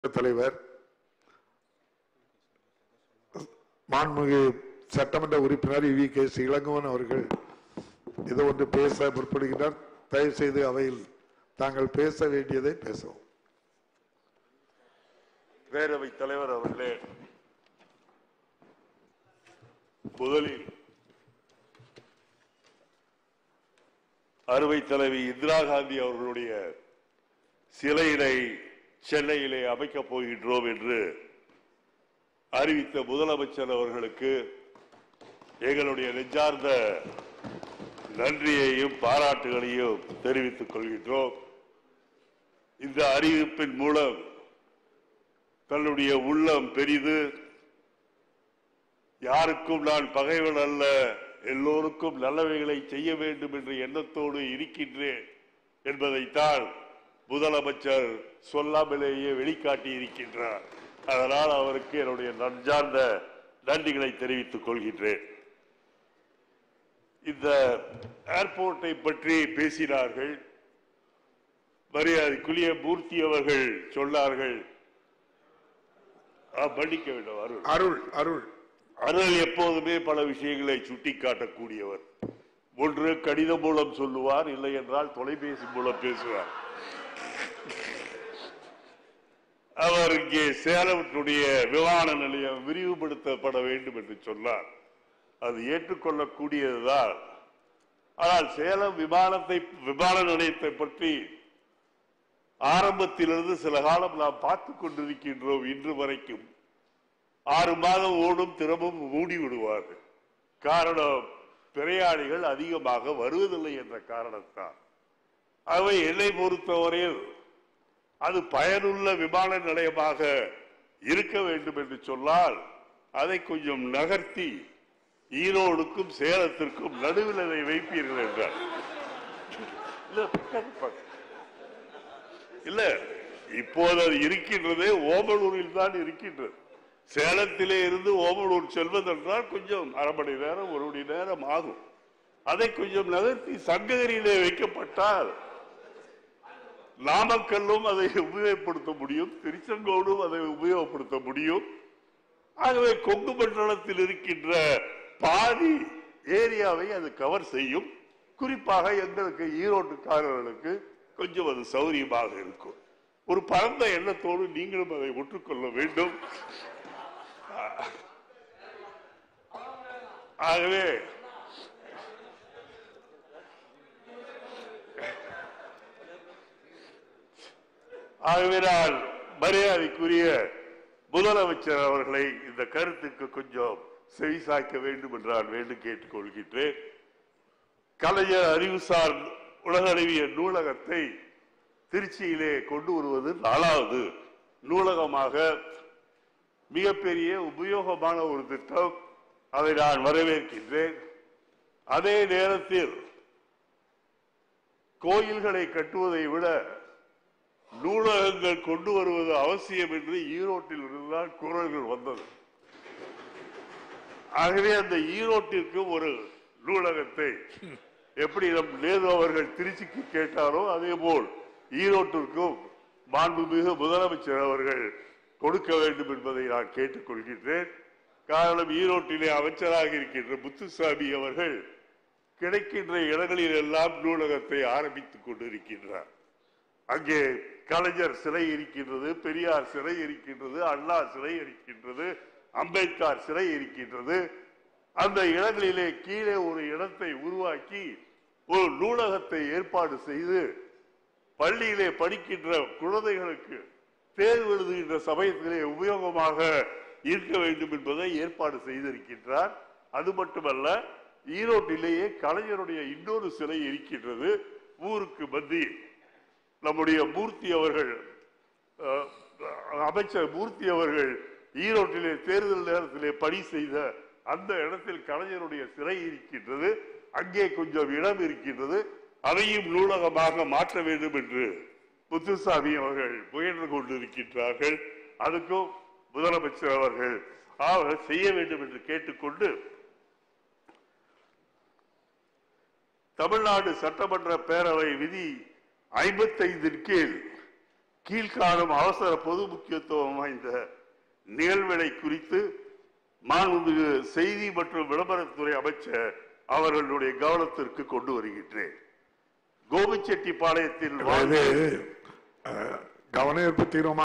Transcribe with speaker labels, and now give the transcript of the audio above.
Speaker 1: தலைவர் மாண்புமிகு சட்டமன்ற உறுப்பினர் வி கே இளங்கோவன் அவர்கள் இது ஒன்று பேச முற்படுகிறார் தயவு செய்து அவையில் தாங்கள் பேச வேண்டியதை பேசவும்
Speaker 2: பேரவைத் தலைவர் அவர்களே முதலில் அறுவை தலைவி இந்திரா காந்தி அவர்களுடைய சிலையினை சென்னையிலே அமைக்கப் போகின்றோம் என்று அறிவித்த முதலமைச்சர் அவர்களுக்கு எங்களுடைய நெஞ்சார்ந்த நன்றியையும் பாராட்டுகளையும் தெரிவித்துக் கொள்கின்றோம் இந்த அறிவிப்பின் மூலம் தன்னுடைய உள்ளம் பெரிது யாருக்கும் நான் பகைவன் அல்ல எல்லோருக்கும் நல்லவைகளை செய்ய வேண்டும் என்ற எண்ணத்தோடு இருக்கின்றேன் என்பதைத்தான் முதலமைச்சர் சொல்லாமலேயே வெளிக்காட்டி இருக்கின்றார் அதனால் அவருக்கு என்னுடைய நன்றார்ந்த நன்றிகளை தெரிவித்துக் கொள்கின்றேன் இந்த ஏர்போர்ட்டை பற்றி பேசினார்கள் மரியாதைக்குரிய மூர்த்தி அவர்கள் சொன்னார்கள் ஆ, மன்னிக்க வேண்டும் அருள்
Speaker 1: அருள் அருள்
Speaker 2: அருள் எப்போதுமே பல விஷயங்களை சுட்டிக்காட்டக்கூடியவர் ஒன்று கடிதம் மூலம் சொல்லுவார் இல்லை என்றால் தொலைபேசி மூலம் பேசுவார் அவர் இங்கே சேலத்தினுடைய விமான நிலையம் விரிவுபடுத்தப்பட வேண்டும் என்று சொன்னார் அது ஏற்றுக்கொள்ளக்கூடியதுதான் ஆனால் சேலம் விமானத்தை விமான நிலையத்தை பற்றி ஆரம்பத்திலிருந்து சில காலம் நாம் பார்த்து கொண்டிருக்கின்றோம் இன்று வரைக்கும் ஆறு மாதம் ஓடும் திரும்பவும் மூடி விடுவார்கள் காரணம் பிரயாணிகள் அதிகமாக வருவதில்லை என்ற காரணத்தால் அவை என்னை பொறுத்தவரையில் அது பயனுள்ள விமான நிலையமாக இருக்க வேண்டும் என்று சொன்னால் அதை கொஞ்சம் நகர்த்தி ஈரோடுக்கும் சேலத்திற்கும் நடுவில் அதை வைப்பீர்கள் என்றார் இல்ல, பக்கத்து பக்கம். இல்ல இப்போது அது இருக்கின்றதே ஓமலூரில் தான் இருக்கின்றது சேலத்திலே இருந்து ஓமலூர் செல்வதென்றால் கொஞ்சம் அரை மணி நேரம் ஒரு மணி நேரம் ஆகும் அதை கொஞ்சம் நகர்த்தி சங்ககிரியிலே வைக்கப்பட்டால் நாமக்கல்லும் அதை உபயோகப்படுத்த முடியும் திருச்செங்கோடும் அதை உபயோகப்படுத்த முடியும் ஆகவே கொங்கு மண்டலத்தில் இருக்கின்ற பாதி ஏரியாவை அது கவர் செய்யும் குறிப்பாக எங்களுக்கு ஈரோட்டுக்காரர்களுக்கு கொஞ்சம் அது சௌரியமாக இருக்கும் ஒரு பரந்த எண்ணத்தோடு நீங்களும் அதை ஒற்றுக்கொள்ள வேண்டும் ஆகவே ஆகவே நான் மரியாதைக்குரிய முதலமைச்சர் அவர்களை இந்த கருத்துக்கு கொஞ்சம் செவிசாய்க்க வேண்டும் என்று நான் வேண்டும் கேட்டுக்கொள்கின்றேன் கலைஞர் அறிவுசார் உலகளவிய நூலகத்தை திருச்சியிலே கொண்டு வருவது நாலாவது நூலகமாக மிகப்பெரிய உபயோகமான ஒரு திட்டம் அதை நான் வரவேற்கின்றேன் அதே நேரத்தில் கோயில்களை கட்டுவதை விட நூலகங்கள் கொண்டு வருவது அவசியம் என்று ஈரோட்டில் இருந்துதான் குரல்கள் வந்தது ஆகவே அந்த ஈரோட்டிற்கு ஒரு நூலகத்தை எப்படி நம் நேரு அவர்கள் திருச்சிக்கு கேட்டாரோ அதே போல் ஈரோட்டிற்கும் மாண்புமிகு முதலமைச்சர் அவர்கள் கொடுக்க வேண்டும் என்பதை நான் கேட்டுக்கொள்கின்றேன் காரணம் ஈரோட்டிலே அமைச்சராக இருக்கின்ற முத்துசாமி அவர்கள் கிடைக்கின்ற இடங்களில் எல்லாம் நூலகத்தை ஆரம்பித்துக் கொண்டிருக்கின்றார் அங்கே கலைஞர் சிலை இருக்கின்றது பெரியார் சிலை இருக்கின்றது அண்ணா சிலை இருக்கின்றது அம்பேத்கர் சிலை இருக்கின்றது அந்த இடங்களிலே கீழே ஒரு இடத்தை உருவாக்கி ஒரு நூலகத்தை ஏற்பாடு செய்து பள்ளியிலே படிக்கின்ற குழந்தைகளுக்கு தேர்வு எழுதுகின்ற சமயத்திலே உபயோகமாக இருக்க வேண்டும் என்பதை ஏற்பாடு செய்திருக்கின்றார் அது மட்டுமல்ல ஈரோட்டிலேயே கலைஞருடைய இன்னொரு சிலை இருக்கின்றது ஊருக்கு மத்தியில் நம்முடைய மூர்த்தி அவர்கள் அஹ், அமைச்சர் மூர்த்தி அவர்கள் ஈரோட்டிலே தேர்தல் நேரத்திலே பணி செய்த அந்த இடத்தில் கலைஞருடைய சிலை இருக்கின்றது அங்கே கொஞ்சம் இடம் இருக்கின்றது அதையும் நூலகமாக மாற்ற வேண்டும் என்று முத்துசாமி அவர்கள் முயன்று கொண்டிருக்கின்றார்கள் அதுக்கும் முதலமைச்சர் அவர்கள் அவர்கள் செய்ய வேண்டும் என்று கேட்டுக்கொண்டு தமிழ்நாடு சட்டமன்ற பேரவை விதி ஐம்பத்தைந்தின் கீழ் கீழ்காணும் அவசர பொது முக்கியத்துவம் வாய்ந்த நிகழ்வுகளை குறித்து மாண்புமிகு செய்தி மற்றும் விளம்பரத்துறை அமைச்சர் அவர்களுடைய கவனத்திற்கு கொண்டு வருகின்றேன் கோபிச்செட்டிப்பாளையத்தில் வாழ்ந்த
Speaker 1: அதாவது அஹ், கவன ஈர்ப்பு தீர்மானம்